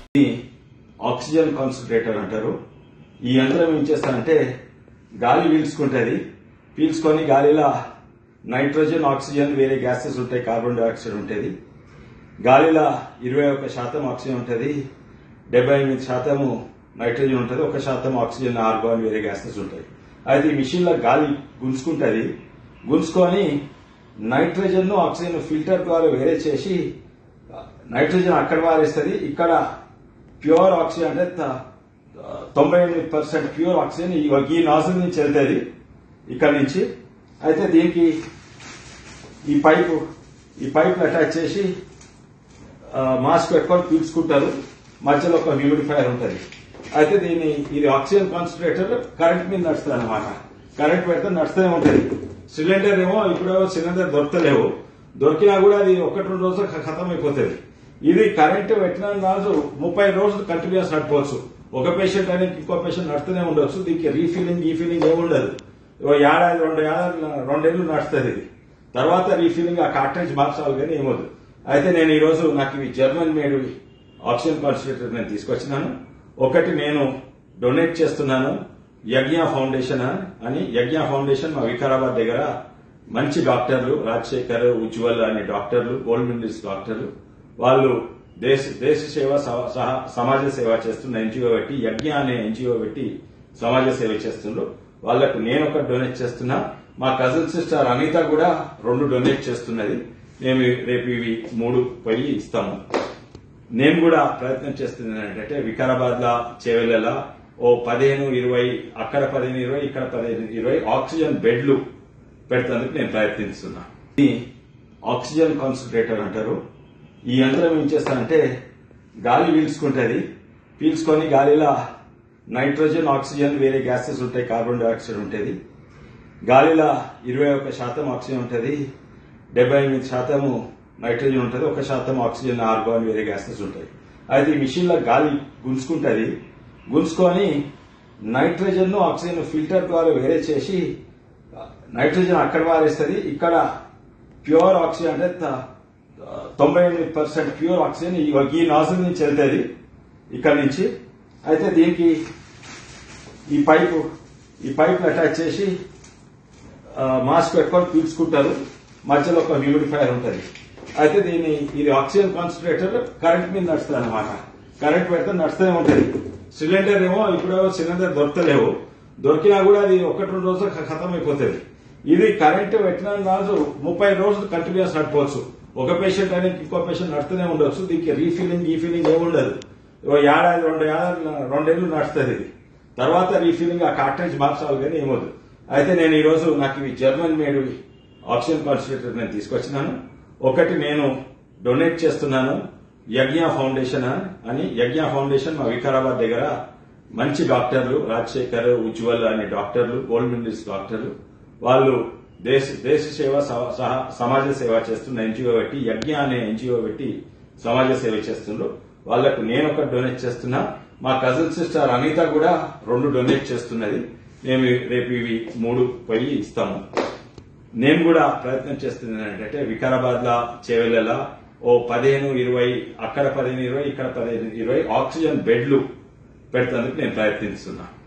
దీన్ని oxygen concentrator అంటారు ఈ యంత్రం ఏం చేస్తారంటే గాలి పీల్చుకుంటుంది పీల్చుకొని గాలిలో నైట్రోజన్ ఆక్సిజన్ వేరే గ్యాసెస్ ఉంటాయి కార్బన్ డైఆక్సైడ్ ఉంటుంది గాలిలో ఇరవై ఒక్క శాతం ఆక్సిజన్ ఉంటుంది డెబ్బై ఎనిమిది శాతము నైట్రోజన్ ఉంటుంది ఒక శాతం ఆక్సిజన్ ఆర్గాన్ వేరే గ్యాసెస్ ఉంటాయి అయితే ఈ మిషన్లో గాలి గుంజుకుంటుంది గుంజుకొని నైట్రోజన్ ఆక్సిజన్ ఫిల్టర్ ద్వారా వేరే చేసి నైట్రోజన్ అక్కడ వారేస్తుంది ఇక్కడ ప్యూర్ ఆక్సిజన్ అంటే త- తొంభై ఎనిమిది పర్సెంట్ ప్యూర్ ఆక్సిజన్ ఈ ఈ నాజిల్ నుంచి వెళ్తుంది ఇక్కడ నుంచి అయితే దీనికి ఈ పైపు ఈ పైప్ అటాచ్ చేసి ఆ, మాస్క్ పెట్టుకొని పీల్చుకుంటారు మధ్యలో ఒక హ్యూమిడిఫైయర్ ఉంటుంది అయితే దీన్ని ఇది ఆక్సిజన్ కాన్సన్ట్రేటర్ కరెంట్ మీద నడుస్తుంది అనమాట కరెంట్ పెడితే నడుస్తూనే ఉంటుంది సిలిండర్ ఏమో ఇప్పుడు సిలిండర్ దొరకలేవు దొరికినా కూడా అది ఒకటి రెండు రోజులు ఖతం అయిపోతుంది ఇది కరెంట్ పెట్టిన రోజు ముప్పై రోజులు కంటిన్యూస్ నడపవచ్చు ఒక పేషెంట్ అనేది ఇంకో పేషెంట్ నడుస్తూనే ఉండొచ్చు దీనికి రీఫిల్లింగ్ గీఫిల్లింగ్ ఏమి ఉండదు ఓ ఏడాది రెండు ఏడాది రెండేళ్లు నడుస్తుంది ఇది తర్వాత రీఫిల్లింగ్ ఆ కార్టేజ్ మార్చాలి కానీ ఏమొద్దు అయితే నేను ఈ రోజు నాకు ఇవి జర్మన్ మేడ్ ఆక్సిజన్ కాన్సన్ట్రేటర్ నేను తీసుకొచ్చినాను ఒకటి నేను డొనేట్ చేస్తున్నాను యజ్ఞ ఫౌండేషన్ అని యజ్ఞ ఫౌండేషన్ మా వికారాబాద్ దగ్గర మంచి డాక్టర్లు రాజశేఖర్ ఉజ్వల్ అనే డాక్టర్లు గోల్డ్ మెడలిస్ట్ డాక్టర్లు వాళ్ళు దేశ దేశ సేవ స- సహ- సమాజ సేవ చేస్తున్న ఎన్జిఓ పెట్టి యజ్ఞ అనే ఎన్జిఓ పెట్టి సమాజ సేవ చేస్తుండ్రు వాళ్ళకు నేను ఒకటి డొనేట్ చేస్తున్నా మా కజిన్ సిస్టర్ అనిత కూడా రెండు డొనేట్ చేస్తున్నది మేము రేపు ఇవి మూడు పోయి ఇస్తాము నేను కూడా ప్రయత్నం చేస్తున్నాను ఏంటంటే వికారాబాద్ లా చేవెళ్ళ ఓ పదిహేను ఇరవై అక్కడ పదిహేను ఇరవై ఇక్కడ పదిహేను ఇరవై ఆక్సిజన్ బెడ్లు పెడతానికి నేను ప్రయత్నిస్తున్నా ఇది ఆక్సిజన్ కాన్సన్ట్రేటర్ అంటారు ఈ యంత్రం ఏం చేస్తారంటే గాలి పీల్చుకుంటుంది పీల్చుకొని గాలిలో నైట్రోజన్ ఆక్సిజన్ వేరే గ్యాసెస్ ఉంటాయి కార్బన్ డైఆక్సైడ్ ఉంటుంది గాలిలో ఇరవై ఒక్క శాతం ఆక్సిజన్ ఉంటుంది డెబ్బై ఎనిమిది శాతము నైట్రోజన్ ఉంటుంది ఒక శాతం ఆక్సిజన్ ఆర్గాన్ వేరే గ్యాసెస్ ఉంటాయి అయితే ఈ మిషన్లో గాలి గుంజుకుంటుంది గుంజుకొని నైట్రోజన్ ఆక్సిజన్ ఫిల్టర్ ద్వారా వేరే చేసి నైట్రోజన్ అక్కడ వారేస్తుంది ఇక్కడ ప్యూర్ ఆక్సిజన్ అంటే త- తొంభై ఎనిమిది పర్సెంట్ ప్యూర్ ఆక్సిజన్ ఈ ఈ నాజిల్ నుంచి వెళ్తుంది ఇక్కడ నుంచి అయితే దీనికి ఈ పైపు ఈ పైప్ అటాచ్ చేసి ఆ, మాస్క్ పెట్టుకొని పీల్చుకుంటారు మధ్యలో ఒక హ్యూమిడిఫైయర్ ఉంటుంది అయితే దీన్ని ఇది ఆక్సిజన్ కాన్సన్ట్రేటర్ కరెంట్ మీద నడుస్తుంది అనమాట కరెంట్ పెడితే నడుస్తూనే ఉంటుంది సిలిండర్ ఏమో ఇప్పుడు సిలిండర్ దొరకలేవు దొరికినా కూడా అది ఒకటి రెండు రోజులు ఖతం అయిపోతుంది ఇది కరెంట్ పెట్టిన రోజు ముప్పై రోజులు కంటిన్యూస్ నడపవచ్చు ఒక పేషెంట్ అనేది ఇంకో పేషెంట్ నడుస్తూనే ఉండొచ్చు దీనికి రీఫిల్లింగ్ గీఫిల్లింగ్ ఏమి ఉండదు ఓ ఏడాది రెండు ఏడాది రెండేళ్లు నడుస్తుంది ఇది తర్వాత రీఫిల్లింగ్ ఆ కార్టేజ్ మార్చాలి కానీ ఏమొద్దు అయితే నేను ఈ రోజు నాకు ఇవి జర్మన్ మేడ్ ఆక్సిజన్ కాన్సన్ట్రేటర్ నేను తీసుకొచ్చినాను ఒకటి నేను డొనేట్ చేస్తున్నాను యజ్ఞ ఫౌండేషన్ అని యజ్ఞ ఫౌండేషన్ మా వికారాబాద్ దగ్గర మంచి డాక్టర్లు రాజశేఖర్ ఉజ్వల్ అనే డాక్టర్లు గోల్డ్ మెడలిస్ట్ డాక్టర్లు వాళ్ళు దేశ దేశ సేవ స- సహ- సమాజ సేవ చేస్తున్న ఎన్జిఓ పెట్టి యజ్ఞ అనే ఎన్జిఓ పెట్టి సమాజ సేవ చేస్తుండ్రు వాళ్ళకు నేను ఒకటి డొనేట్ చేస్తున్నా మా కజిన్ సిస్టర్ అనిత కూడా రెండు డొనేట్ చేస్తున్నది మేము రేపు ఇవి మూడు పోయి ఇస్తాము నేను కూడా ప్రయత్నం చేస్తున్నాను ఏంటంటే వికారాబాద్ లా చేవెళ్ళ ఓ పదిహేను ఇరవై అక్కడ పదిహేను ఇరవై ఇక్కడ పదిహేను ఇరవై ఆక్సిజన్ బెడ్లు పెడతానికి నేను ప్రయత్నిస్తున్నా